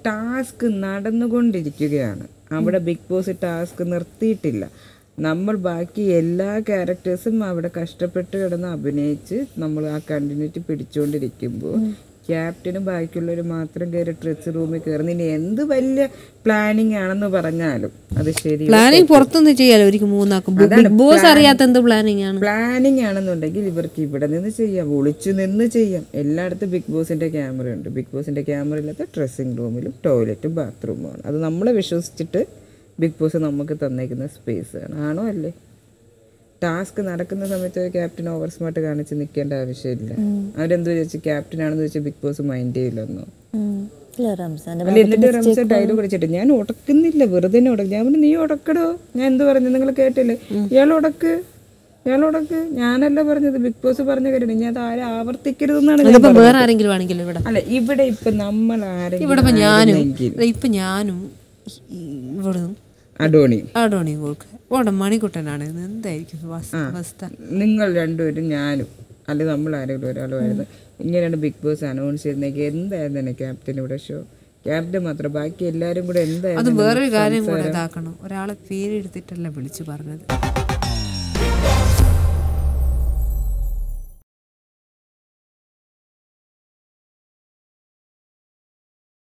Task നടന്നുകൊണ്ടിരിക്കുകയാണ് അവിടെ big boss task നിർത്തിയിട്ടില്ല നമ്മൾ ബാക്കി എല്ലാ ക്യാരക്ടേഴ്സും അവിടെ കഷ്ടപ്പെട്ട് കിടന്ന് അഭിനയിച്ച് നമ്മൾ ആ കണ്ടിന്യൂറ്റി പിടിച്ചുകൊണ്ടിരിക്കുമ്പോൾ ക്യാപ്റ്റനും ബാക്കിയുള്ളവർ മാത്രം കയറി ഡ്രസ് റൂമിൽ കയറുന്ന ഇനി എന്ത് വലിയ പ്ലാനിങ് ആണെന്ന് പറഞ്ഞാലും അത് ശരി പ്ലാനിങ് പുറത്തുനിന്ന് ചെയ്യാലോ ഒരിക്കൽ മൂന്നാക്കും ബിഗ് ബോസ് അറിയാത്ത എന്ത് പ്ലാനിങ് ആണ് പ്ലാനിങ് ആണെന്നുണ്ടെങ്കിൽ ഇവർക്ക് ഇവിടെ നിന്ന് ചെയ്യാം ഒളിച്ചു നിന്ന് ചെയ്യാം എല്ലായിടത്തും ബിഗ് ബോസിന്റെ ക്യാമറ ഉണ്ട് ബിഗ് ബോസിന്റെ ക്യാമറ ഇല്ലാത്ത ഡ്രസ്സിംഗ് റൂമിലും ടോയ്ലറ്റും ബാത്റൂമുമാണ് അത് നമ്മളെ വിശ്വസിച്ചിട്ട് ബിഗ് ബോസ് നമുക്ക് തന്നേക്കുന്ന സ്പേസ് ആണ് ആണോ അല്ലേ ടാസ്ക് നടക്കുന്ന സമയത്ത് ഒരു ക്യാപ്റ്റൻ ഓവർ സ്മാർട്ട് കാണിച്ച് നിൽക്കേണ്ട ആവശ്യമില്ല അവരെന്ത് ചോദിച്ചു ക്യാപ്റ്റൻ ആണെന്ന് വെച്ചാൽ ബിഗ് ബോസ് മൈൻഡ് ചെയ്യില്ലെന്നോ ഇല്ല റംസാന്റെ അല്ല എന്നിട്ട് റംസ ഡയലോഗ് അടിച്ചിട്ട് ഞാൻ ഉടക്കുന്നില്ല വെറുതെ ഉടക്കും ഞാൻ പറഞ്ഞു നീ ഉടക്കടോ ഞാൻ എന്ത് പറഞ്ഞു നിങ്ങൾ കേട്ടില്ലേ ഇയാൾ ഉടക്ക് ഇയാൾ ഉടക്ക് ഞാനല്ല പറഞ്ഞത് ബിഗ് ബോസ് പറഞ്ഞ കാര്യം ഞാൻ അത് ആരും ആവർത്തിക്കരുതെന്നാണ് ഞാൻ ഇപ്പൊ പറഞ്ഞത്. വേറെ ആരെങ്കിലും ആണെങ്കിലും ഇവിടെ അല്ല ഇവിടെ ഇപ്പൊ നമ്മൾ ആരെങ്കിലും ഇവിടെ ഇപ്പൊ ഞാനും ആയിരുന്നെങ്കിൽ- ദേ ഇപ്പൊ ഞാനും ഇവിടെ അഡോണി അടോണി കൊടുക്കുക ഇവിടെ മണിക്കുട്ടനാണ് ഇത് എന്തായിരിക്കും വസ്- അവസ്ഥ നിങ്ങൾ രണ്ടുപേരും ഞാനും അല്ലെ നമ്മൾ ആരെങ്കിലും ഒരാളുമായിരുന്നു ഇങ്ങനെയാണ് ബിഗ് ബോസ് അനൗൺസ് ചെയ്യുന്നെങ്കിൽ എന്തായിരുന്നു തന്നെ ക്യാപ്റ്റൻ ഇവിടെ ഷോ ക്യാപ്റ്റൻ മാത്രം ബാക്കി എല്ലാരും കൂടെ അത് എന്തായിരുന്നു വേറൊരു കാര്യം കൂടെ ഇതാക്കണം ഒരാളെ പേരെടുത്തിട്ടല്ല വിളിച്ചു പറഞ്ഞത്